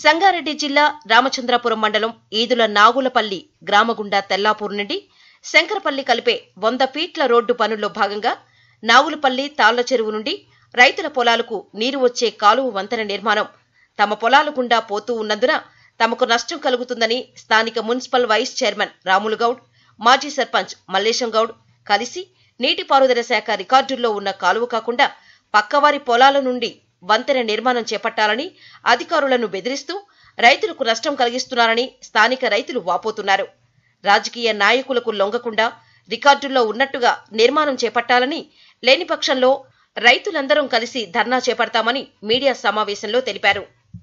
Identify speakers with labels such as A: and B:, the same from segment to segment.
A: సంగారెడ్డి జిల్లా రామచంద్రపురం మండలం ఈదుల నాగులపల్లి గ్రామగుండా తెల్లాపూర్ నుండి శంకరపల్లి కలిపే వంద ఫీట్ల రోడ్డు పనుల్లో భాగంగా నాగులపల్లి తాళ్ల చెరువు నుండి రైతుల పొలాలకు నీరు వచ్చే కాలువ వంతెన నిర్మాణం తమ పొలాల గుండా పోతూ ఉన్నందున తమకు నష్టం కలుగుతుందని స్థానిక municipal vice chairman Ramulu Goud మాజీ సర్పంచ్ మల్లేశం గౌడ్ కలిసి నీటిపారుదల శాఖ రికార్డుల్లో ఉన్న కాలువ కాకుండా పక్కవారి పొలాల నుండి వంతెన నిర్మాణం చేపట్టాలని అధికారులను బెదిరిస్తూ రైతులకు నష్టం కలిగిస్తున్నారని స్థానిక రైతులు వాపోతున్నారు రాజకీయ నాయకులకు లొంగకుండా రికార్డుల్లో ఉన్నట్టుగా నిర్మాణం చేపట్టాలని లేని పక్షంలో రైతులందరం కలిసి ధర్నా చేపడతామని మీడియా సమావేశంలో తెలిపారు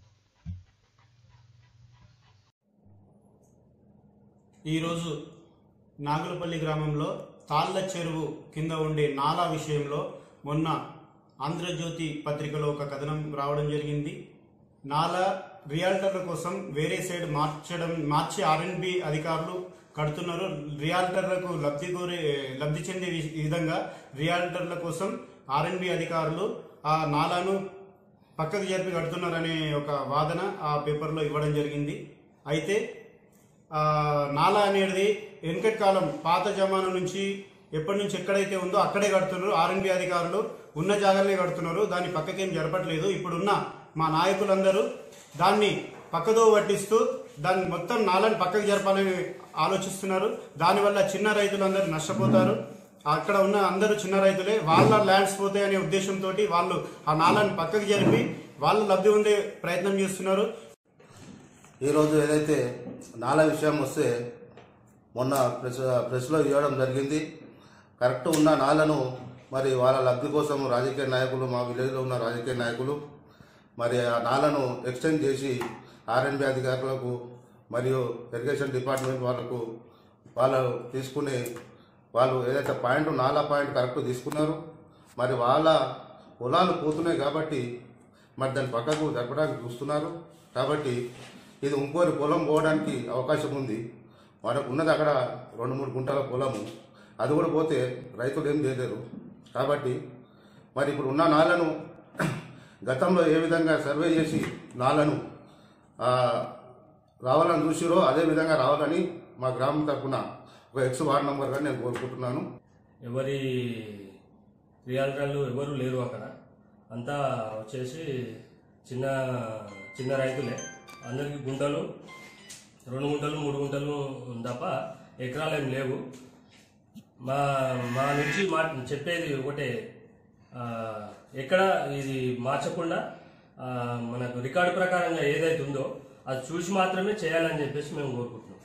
B: ఈరోజు నాగులపల్లి గ్రామంలో తాళ్ల చెరువు కింద ఉండే నాలా విషయంలో మొన్న ఆంధ్రజ్యోతి పత్రికలో ఒక కథనం రావడం జరిగింది నాలా రియాల్టర్ల కోసం వేరే సైడ్ మార్చడం మార్చి ఆర్ఎన్బి అధికారులు కడుతున్నారు రియాల్టర్లకు లబ్ధి కోరే లబ్ధి చెందే వి- విధంగా రియాల్టర్ల కోసం ఆర్ఎన్బి అధికారులు ఆ నాలాను పక్కకు జరిపి కడుతున్నారనే ఒక వాదన ఆ పేపర్లో ఇవ్వడం జరిగింది అయితే ఆ, నాలా అనేది వెనకటి కాలం పాత జమానా నుంచి ఎప్పటి నుంచి ఎక్కడైతే ఉందో అక్కడే కడుతున్నారు ఆర్ఎన్బి అధికారులు ఉన్న జాగాలనే కడుతున్నారు దాన్ని పక్కకేం జరపట్లేదు ఇప్పుడున్న మా నాయకులందరూ దాన్ని పక్కదో పట్టిస్తూ దాన్ని మొత్తం నాలని పక్కకు జరపాలని ఆలోచిస్తున్నారు దానివల్ల చిన్న రైతులందరూ నష్టపోతారు అక్కడ ఉన్న అందరూ చిన్న రైతులే వాళ్ళ ల్యాండ్స్ పోతాయి అనే ఉద్దేశంతో వాళ్ళు ఆ నాలని పక్కకు జరిపి వాళ్ళు లబ్ధి ఉండే ప్రయత్నం చేస్తున్నారు
C: ఈరోజు ఏదైతే నాలా విషయం వస్తే మొన్న ప్రెస్ ప్రెస్లో ఇవ్వడం జరిగింది కరెక్ట్ ఉన్న నాలను మరి వాళ్ళ లబ్ధి కోసం రాజకీయ నాయకులు మా విలేజ్లో ఉన్న రాజకీయ నాయకులు మరి ఆ నాలను ఎక్స్టెండ్ చేసి ఆర్ఎన్బి అధికారులకు మరియు ఇరిగేషన్ డిపార్ట్మెంట్ వాళ్ళకు వాళ్ళు తీసుకుని వాళ్ళు ఏదైతే పాయింట్ నాలా పాయింట్ కరెక్ట్ తీసుకున్నారు మరి వాళ్ళ పొలాలు పోతున్నాయి కాబట్టి మరి దాని పక్కకు జరపడానికి చూస్తున్నారు కాబట్టి ఇది ఇంకోరి పొలం పోవడానికి అవకాశం ఉంది మనకు ఉన్నది అక్కడ రెండు మూడు గుంటల పొలము అది కూడా పోతే రైతులు ఏం చేయలేరు కాబట్టి మరి ఇప్పుడు ఉన్న నాలను గతంలో ఏ విధంగా సర్వే చేసి నాలను ఆ, రావాలని చూసిరో అదే విధంగా రావాలని మా గ్రామం తరఫున ఒక ఎక్స్ వార్డ్ నంబర్గా నేను కోరుకుంటున్నాను
D: ఎవరి రియాల్టర్లు ఎవరు లేరు అక్కడ అంతా వచ్చేసి చిన్న చిన్న రైతులే అందరికి గుంటలు రెండు గుంటలు మూడు గుంటలు తప్ప ఎకరాలు ఏం లేవు మా మా నుంచి మా చెప్పేది ఒకటే ఆ, ఎక్కడ ఇది మార్చకుండా ఆ, మనకు రికార్డు ప్రకారంగా ఏదైతే ఉందో అది చూసి మాత్రమే చేయాలని చెప్పేసి మేము కోరుకుంటున్నాం